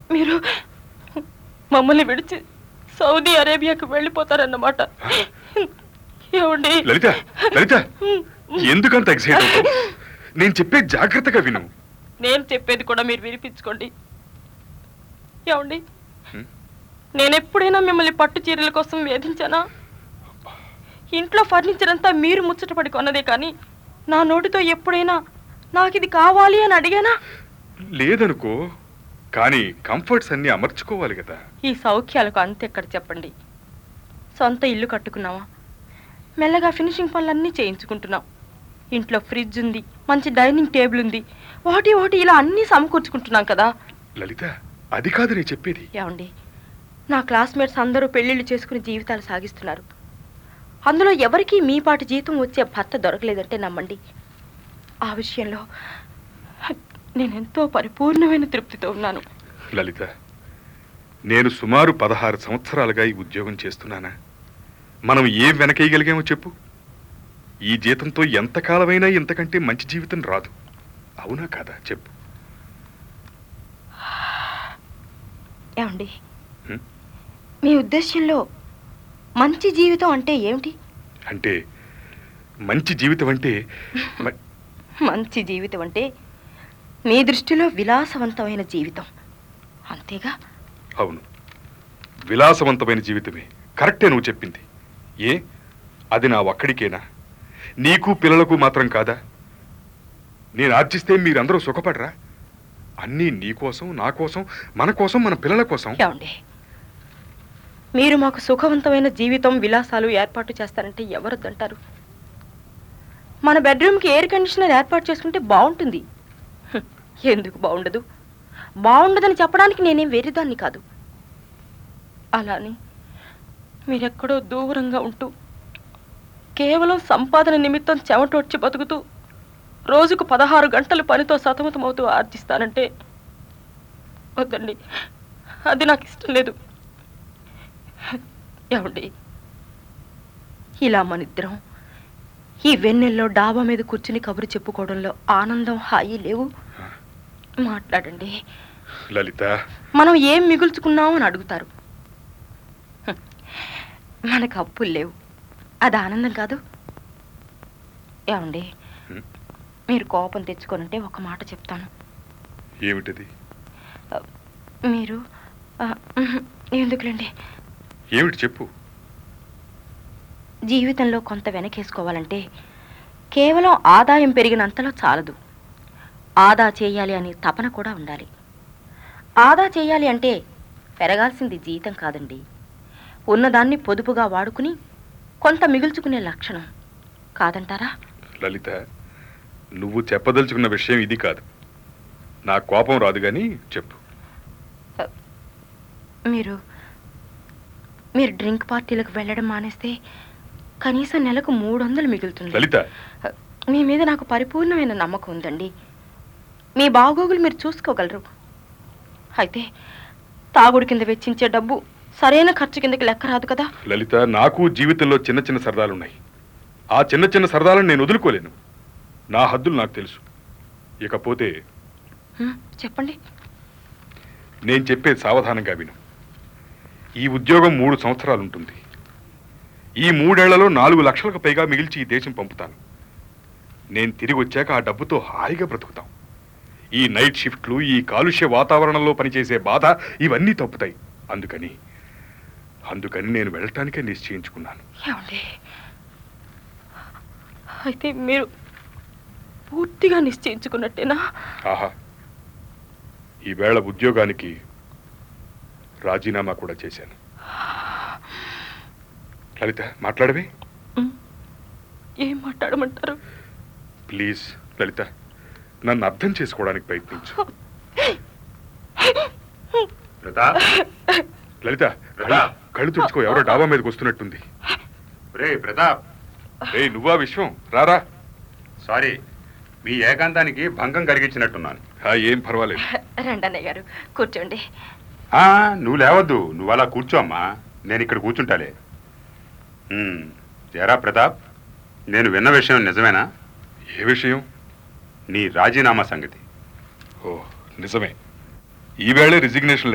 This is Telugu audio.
మీరు మమ్మల్ని విడిచి సౌదీ అరేబియాకు వెళ్ళిపోతారన్నమాట ఏమండి లలిత లలిత ఎందుకంత ఎక్సైట్ అవుతావు నేను చెప్పే జాగ్రత్తగా విను నేను చెప్పేది కూడా మీరు వినిపించుకోండి ఏమండి హ్మ్? నేను ఎప్పుడైనా మిమ్మల్ని పట్టు చీరల కోసం వేధించానా ఇంట్లో ఫర్నిచర్ అంతా మీరు ముచ్చటపడి కొన్నదే కానీ నా నోటితో ఎప్పుడైనా నాకు ఇది కావాలి అని అడిగానా లేదనుకో కానీ కంఫర్ట్స్ అన్ని అమర్చుకోవాలి కదా ఈ సౌఖ్యాలకు అంతెక్కడ చెప్పండి సొంత ఇల్లు కట్టుకున్నావా మెల్లగా ఫినిషింగ్ పనులన్నీ చేయించుకుంటున్నాం ఇంట్లో ఫ్రిడ్జ్ ఉంది మంచి డైనింగ్ టేబుల్ ఉంది ఒకటి ఒకటి ఇలా అన్నీ సమకూర్చుకుంటున్నాం కదా లలిత అది కాదు నేను చెప్పేది ఏమండి నా క్లాస్మేట్స్ అందరూ పెళ్ళిళ్ళు చేసుకుని జీవితాలు సాగిస్తున్నారు అందులో ఎవరికీ మీ పాటి జీతం వచ్చే భర్త దొరకలేదంటే నమ్మండి ఆ విషయంలో నేనెంతో పరిపూర్ణమైన తృప్తితో ఉన్నాను లలిత నేను సుమారు పదహారు సంవత్సరాలుగా ఈ ఉద్యోగం చేస్తున్నానా మనం ఏం వెనకేయగలిగామో చెప్పు ఈ జీతంతో ఎంతకాలమైనా ఇంతకంటే మంచి జీవితం రాదు అవునా కాదా చెప్పు ఏమండి హ్మ్? మీ ఉద్దేశంలో మంచి జీవితం అంటే ఏమిటి అంటే మంచి జీవితం అంటే మ- మంచి జీవితం అంటే మీ దృష్టిలో విలాసవంతమైన జీవితం అంతేగా అవును విలాసవంతమైన జీవితమే కరెక్టే నువ్వు చెప్పింది ఏ అది నా ఒక్కడికేనా నీకు పిల్లలకు మాత్రం కాదా నేను ఆర్జిస్తే మీరందరూ సుఖపడరా అన్నీ నీ కోసం నా కోసం మన కోసం మన పిల్లల కోసం ఏమండి మీరు మాకు సుఖవంతమైన జీవితం విలాసాలు ఏర్పాటు చేస్తారంటే ఎవరొద్దంటారు మన బెడ్రూమ్కి ఎయిర్ కండిషనర్ ఏర్పాటు చేసుకుంటే బాగుంటుంది హ్మ్, ఎందుకు బాగుండదు బాగుండదని చెప్పడానికి నేనేం వేరేదాన్ని కాదు అలాని మీరెక్కడో దూరంగా ఉంటూ కేవలం సంపాదన నిమిత్తం చెమటొడ్చి బతుకుతూ రోజుకు పదహారు గంటలు పనితో సతమతమవుతూ ఆర్జిస్తానంటే వద్దండి అది నాకు ఇష్టం లేదు ఏమండి ఇలా మనిద్దరం ఈ వెన్నెల్లో డాబా మీద కూర్చుని కబురు చెప్పుకోవడంలో ఆనందం హాయి లేవు మాట్లాడండి లలిత మనం ఏం మిగుల్చుకున్నాం అని అడుగుతారు హ్మ్. మనకు అప్పులు లేవు అది ఆనందం కాదు ఏమండి హ్మ్? మీరు కోపం తెచ్చుకోనంటే ఒక మాట చెప్తాను ఏమిటది మీరు ఆ, ఉహు, ఎందుకులేండి ఏమిటి చెప్పు జీవితంలో కొంత వెనకేసుకోవాలంటే కేవలం ఆదాయం పెరిగినంతలో చాలదు ఆదా చేయాలి అనే తపన కూడా ఉండాలి ఆదా చేయాలి అంటే పెరగాల్సింది జీతం కాదండి ఉన్నదాన్ని పొదుపుగా వాడుకుని కొంత మిగుల్చుకునే లక్షణం కాదంటారా లలిత నువ్వు చెప్పదలుచుకున్న విషయం ఇది కాదు నా కోపం రాదు కానీ చెప్పు మీరు మీరు డ్రింక్ పార్టీలకు వెళ్ళడం మానేస్తే కనీసం నెలకు మూడు వందలు మిగులుతుంది లలిత మీ మీద నాకు పరిపూర్ణమైన నమ్మకం ఉందండి మీ బాగోగులు మీరు చూసుకోగలరు అయితే తాగుడు కింద వెచ్చించే డబ్బు సరైన ఖర్చు కిందకి లెక్క రాదు కదా లలిత నాకు జీవితంలో చిన్న చిన్న సరదాలున్నాయి ఆ చిన్న చిన్న సరదాలను నేను వదులుకోలేను నా హద్దులు నాకు తెలుసు ఇకపోతే హ్మ్, చెప్పండి నేను చెప్పేది సావధానంగా విను ఈ ఉద్యోగం మూడు సంవత్సరాలు ఉంటుంది ఈ మూడేళ్లలో నాలుగు లక్షలకు పైగా మిగిల్చి ఈ దేశం పంపుతాను నేను తిరిగి వచ్చాక ఆ డబ్బుతో హాయిగా బ్రతుకుతాం ఈ నైట్ షిఫ్ట్లు ఈ కాలుష్య వాతావరణంలో పనిచేసే బాధ ఇవన్నీ తప్పుతాయి అందుకని అందుకని నేను వెళ్ళటానికే నిశ్చయించుకున్నాను ఏమండి అయితే మీరు పూర్తిగా నిశ్చయించుకున్నట్టేనా ఆహా ఈవేళ ఉద్యోగానికి రాజీనామా కూడా చేశాను లలిత మాట్లాడవే హ్మ్. ఏం మాట్లాడమంటారు ప్లీజ్ లలిత నన్ను అర్థం చేసుకోవడానికి ప్రయత్నించు ప్రతాప్ లలిత కళ్ళు- కళ్ళు తుడుచుకో ఎవరో డాబా మీదకి వస్తున్నట్టుంది రే ప్రతాప్ రే నువ్వా విశ్వం రారా సారీ మీ ఏకాంతానికి భంగం కలిగించినట్టున్నాను ఆ, ఏం పర్వాలేదు రండి అన్నయ్య గారు కూర్చోండి ఆ, నువ్వు లేవద్దు నువ్వు అలా కూర్చో అమ్మా నేను ఇక్కడ కూర్చుంటాలే ఉమ్, ఏరా ప్రతాప్ నేను విన్న విషయం నిజమేనా ఏ విషయం నీ రాజీనామా సంగతి ఓ నిజమే ఈవేళ రిజిగ్నేషన్